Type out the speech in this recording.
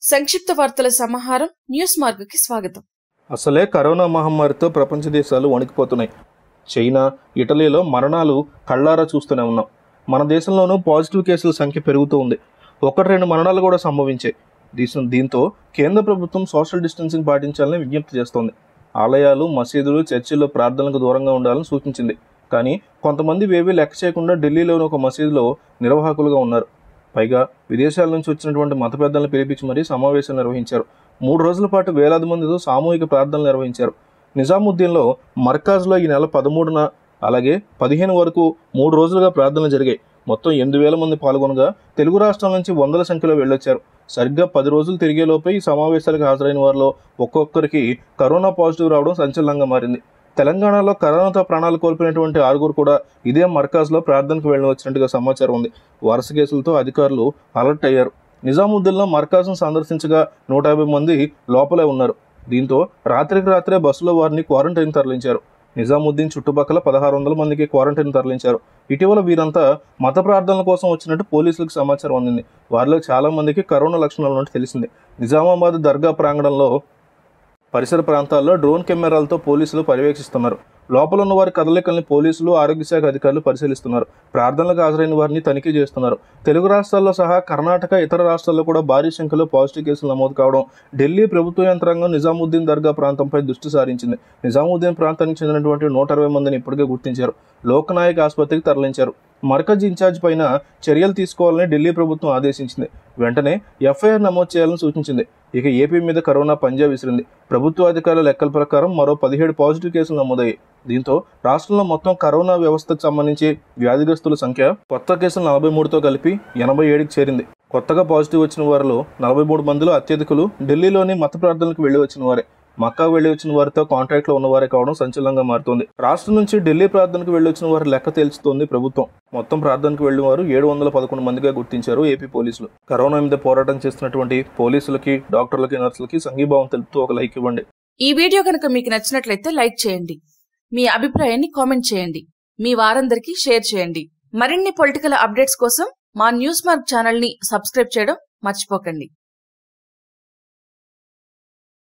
సంక్షిప్త వార్తల సమాహారం న్యూస్ మార్గకి స్వాగతం అసలే కరోనా మహమ్మారితో ప్రపంచ దేశాలు వణికిపోతున్నాయి చైనా ఇటలీలో మరణాలు కళ్ళారా చూస్తూనే ఉన్నాం మన దేశంలోనూ పాజిటివ్ కేసుల సంఖ్య పెరుగుతూ ఉంది ఒకటి రెండు మరణాలు కూడా సంభవించాయి దీని దీంతో కేంద్ర ప్రభుత్వం సోషల్ డిస్టెన్సింగ్ పాటించాలని విజ్ఞప్తి చేస్తోంది ఆలయాలు మసీదులు చర్చిల్లో ప్రార్థనలకు దూరంగా ఉండాలని సూచించింది కానీ కొంతమంది వేవి లెక్క చేయకుండా ఢిల్లీలోని ఒక మసీదులో నిర్వాహకులుగా ఉన్నారు పైగా విదేశాల నుంచి వచ్చినటువంటి మత పెద్దలను పిలిపించి మరీ సమావేశం నిర్వహించారు మూడు రోజుల పాటు వేలాది మందితో సామూహిక ప్రార్థనలు నిర్వహించారు నిజాముద్దీన్లో మర్కాజ్లో ఈ నెల పదమూడున అలాగే పదిహేను వరకు మూడు రోజులుగా ప్రార్థనలు జరిగాయి మొత్తం ఎనిమిది వేల మంది పాల్గొనగా తెలుగు రాష్ట్రాల నుంచి వందల సంఖ్యలో వెళ్ళొచ్చారు సరిగ్గా పది రోజులు తిరిగేలోపే ఈ సమావేశాలకు హాజరైన వారిలో ఒక్కొక్కరికి కరోనా పాజిటివ్ రావడం సంచలనంగా మారింది తెలంగాణలో కరోనాతో ప్రాణాలు కోల్పోయినటువంటి ఆరుగురు కూడా ఇదే మర్కాజ్లో ప్రార్థనకు వెళ్ళి వచ్చినట్టుగా సమాచారం ఉంది వరుస కేసులతో అధికారులు అలర్ట్ అయ్యారు నిజాముద్దీన్లో మర్కాజ్ను సందర్శించగా నూట యాభై మంది లోపలే ఉన్నారు దీంతో రాత్రికి రాత్రే బస్సులో వారిని క్వారంటైన్ తరలించారు నిజాముద్దీన్ చుట్టుపక్కల పదహారు వందల మందికి క్వారంటైన్ తరలించారు ఇటీవల వీరంతా మత ప్రార్థనల కోసం వచ్చినట్టు పోలీసులకు సమాచారం అందింది వారిలో చాలా మందికి కరోనా లక్షణాలు ఉన్నట్టు తెలిసింది నిజామాబాద్ దర్గా ప్రాంగణంలో పరిసర ప్రాంతాల్లో డ్రోన్ కెమెరాలతో పోలీసులు పర్యవేక్షిస్తున్నారు లోపల ఉన్న వారి కదలికల్ని పోలీసులు ఆరోగ్య శాఖ అధికారులు పరిశీలిస్తున్నారు ప్రార్థనలకు హాజరైన వారిని తనిఖీ చేస్తున్నారు తెలుగు రాష్ట్రాల్లో సహా కర్ణాటక ఇతర రాష్ట్రాల్లో కూడా భారీ సంఖ్యలో పాజిటివ్ కేసులు నమోదు కావడం ఢిల్లీ ప్రభుత్వ యంత్రాంగం నిజాముద్దీన్ దర్గా ప్రాంతంపై దృష్టి సారించింది నిజాముద్దీన్ ప్రాంతానికి చెందినటువంటి నూట అరవై మందిని ఇప్పటికే గుర్తించారు లోకనాయక్ ఆసుపత్రికి తరలించారు మర్కజ్ ఇన్ఛార్జ్ పైన చర్యలు తీసుకోవాలని ఢిల్లీ ప్రభుత్వం ఆదేశించింది వెంటనే ఎఫ్ఐఆర్ నమోదు చేయాలని సూచించింది ఇక ఏపీ మీద కరోనా పంజా విసిరింది ప్రభుత్వ అధికారుల లెక్కల ప్రకారం మరో పదిహేడు పాజిటివ్ కేసులు నమోదయ్యాయి దీంతో రాష్ట్రంలో మొత్తం కరోనా వ్యవస్థకు సంబంధించి వ్యాధిగ్రస్తుల సంఖ్య కొత్త కేసులు నలభై మూడుతో కలిపి ఎనభై ఏడుకి చేరింది కొత్తగా పాజిటివ్ వచ్చిన వారిలో నలభై మూడు మందిలో అత్యధికులు ఢిల్లీలోని మత ప్రార్థనలకు వెళ్లి వచ్చిన వారే మక్కా వెళ్లి వచ్చిన వారితో కాంటాక్ట్ లో ఉన్నవారే కావడం సంచలనంగా మారుతోంది రాష్ట్రం నుంచి ఢిల్లీ ప్రార్థనకు వెళ్లి వచ్చిన వారి లెక్క తేల్చుతోంది ప్రభుత్వం మొత్తం ప్రార్థనకు వెళ్లిన వారు ఏడు వందల పదకొండు మందిగా గుర్తించారు ఏపీ పోలీసులు కరోనా మీద పోరాటం చేస్తున్నటువంటి పోలీసులకి డాక్టర్లకి నర్సులకి సంఘీభావం తెలుపుతూ ఒక లైక్ ఇవ్వండి ఈ వీడియో కనుక మీకు నచ్చినట్లయితే లైక్ చేయండి మీ అభిప్రాయాన్ని కామెంట్ చేయండి మీ వారందరికీ షేర్ చేయండి మరిన్ని పొలిటికల్ అప్డేట్స్ కోసం మా న్యూస్ మార్క్ ఛానల్ ని సబ్స్క్రైబ్ చేయడం మర్చిపోకండి